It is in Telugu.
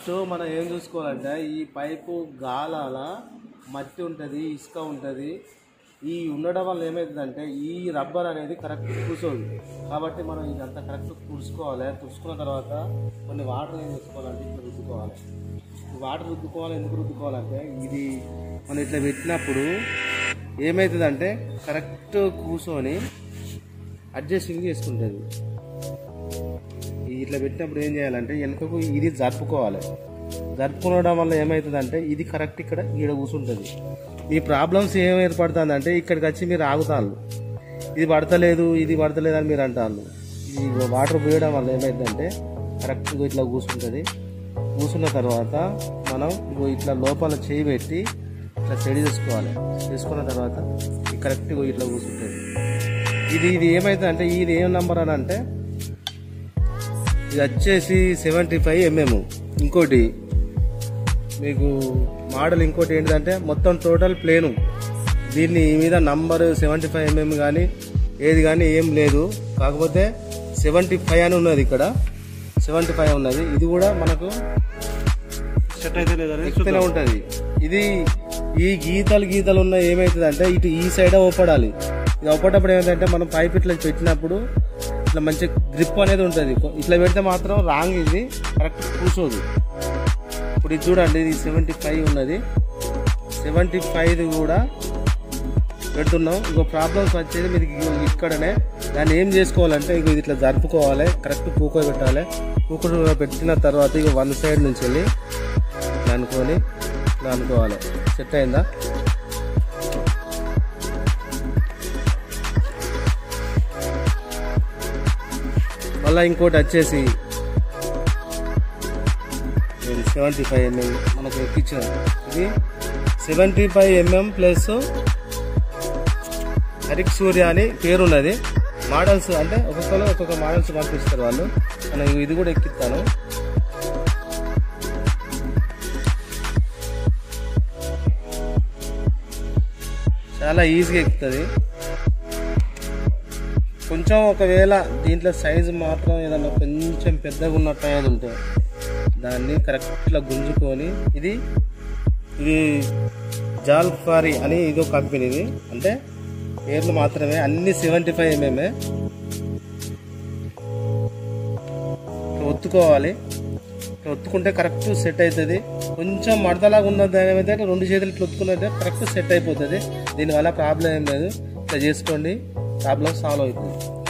ఫస్ట్ మనం ఏం చూసుకోవాలంటే ఈ పైపు గాలాల మట్టి ఉంటుంది ఇసుక ఉంటుంది ఈ ఉండడం వల్ల ఏమవుతుందంటే ఈ రబ్బర్ అనేది కరెక్ట్ కూర్చోదు కాబట్టి మనం ఇదంతా కరెక్ట్ తుడుచుకోవాలి తుడుచుకున్న తర్వాత కొన్ని వాటర్ ఏం చేసుకోవాలంటే ఇట్లా రుద్దుకోవాలి ఈ వాటర్ రుద్దుకోవాలి ఎందుకు రుద్దుకోవాలంటే ఇది మనం ఇట్లా పెట్టినప్పుడు ఏమవుతుందంటే కరెక్ట్ కూర్చొని అడ్జస్టింగ్ చేసుకుంటుంది ఈ ఇట్లా పెట్టినప్పుడు ఏం చేయాలంటే వెనుకకు ఇది జరుపుకోవాలి జరుపుకోవడం వల్ల ఏమవుతుందంటే ఇది కరెక్ట్ ఇక్కడ ఈడ కూర్చుంటుంది మీ ప్రాబ్లమ్స్ ఏం ఏర్పడుతుందంటే ఇక్కడికి వచ్చి మీరు ఆగుతారు ఇది పడతలేదు ఇది పడతలేదు అని మీరు అంటారు ఈ వాటర్ పోయడం వల్ల ఏమైందంటే కరెక్ట్గా ఇట్లా కూర్చుంటుంది కూర్చున్న తర్వాత మనం ఇగో ఇట్లా లోపల చేయి పెట్టి ఇట్లా సెడి చేసుకోవాలి చేసుకున్న తర్వాత ఇది కరెక్ట్గా ఇట్లా కూర్చుంటుంది ఇది ఇది ఏమైతుంది అంటే ఇది ఏం నంబర్ అని అంటే ఇది వచ్చేసి సెవెంటీ ఫైవ్ ఎంఎం ఇంకోటి మీకు మోడల్ ఇంకోటి ఏంటంటే మొత్తం టోటల్ ప్లేను దీన్ని ఈ మీద నంబర్ సెవెంటీ ఫైవ్ ఎంఎం కానీ ఏది కానీ ఏం లేదు కాకపోతే సెవెంటీ ఫైవ్ అని ఉన్నది ఇక్కడ సెవెంటీ ఫైవ్ ఉన్నది ఇది కూడా మనకు సెట్ అయితే లేదని ఎక్కుతూనే ఉంటుంది ఇది ఈ గీతలు గీతలు ఉన్న ఏమవుతుంది అంటే ఇటు ఈ సైడ్ ఓపడాలి ఇది ఓపడప్పుడు ఏమైందంటే మనం పైప్ ఇట్లా పెట్టినప్పుడు ఇట్లా మంచి గ్రిప్ అనేది ఉంటుంది ఇట్లా పెడితే మాత్రం రాంగ్ ఇది కరెక్ట్ కూర్చోదు ఇప్పుడు ఇది చూడండి ఇది సెవెంటీ ఫైవ్ ఉన్నది సెవెంటీ ఫైవ్ కూడా పెడుతున్నాం ఇంకో ప్రాబ్లమ్స్ వచ్చేది మీరు ఇగో ఇక్కడనే దాన్ని ఏం చేసుకోవాలంటే ఇక ఇది ఇట్లా జరుపుకోవాలి కరెక్ట్ పూకో పెట్టాలి పూకో పెట్టిన తర్వాత ఇక వన్ సైడ్ నుంచి వెళ్ళి ఇట్లా అనుకొని ఇట్లా అనుకోవాలి సెట్ అయిందా మళ్ళీ ఇంకోటి వచ్చేసి సెవెంటీ ఫైవ్ ఎంఎం మనకు ఎక్కించారు ఇది సెవెంటీ ఫైవ్ ఎంఎం ప్లస్ హరిక్ సూర్య అని పేరున్నది మోడల్స్ అంటే ఒక్కొక్కరు ఒక్కొక్క మోడల్స్ పంపిస్తారు వాళ్ళు మనం ఇది కూడా ఎక్కిస్తాను చాలా ఈజీగా ఎక్కుతుంది కొంచెం ఒకవేళ దీంట్లో సైజు మాత్రం ఏదన్నా కొంచెం పెద్దగా ఉన్నట్టు అనేది ఉంటే దాన్ని కరెక్ట్గా గుంజుకొని ఇది ఇది జాల్ఫారీ అని ఇదో కంపెనీది అంటే పేర్లు మాత్రమే అన్ని సెవెంటీ ఫైవ్ ఎంఎంఏ ఒత్తుకోవాలి ఇట్లా ఒత్తుకుంటే కరెక్ట్ సెట్ అవుతుంది కొంచెం మడతలాగా ఉన్న దాని ఏమైతే రెండు చేతులు ఇట్లా ఒత్తుకున్నట్టే కరెక్ట్ సెట్ అయిపోతుంది దీనివల్ల ప్రాబ్లం ఏం లేదు ఇట్లా చేసుకోండి ప్రాబ్లం సాల్వ్ అవుతుంది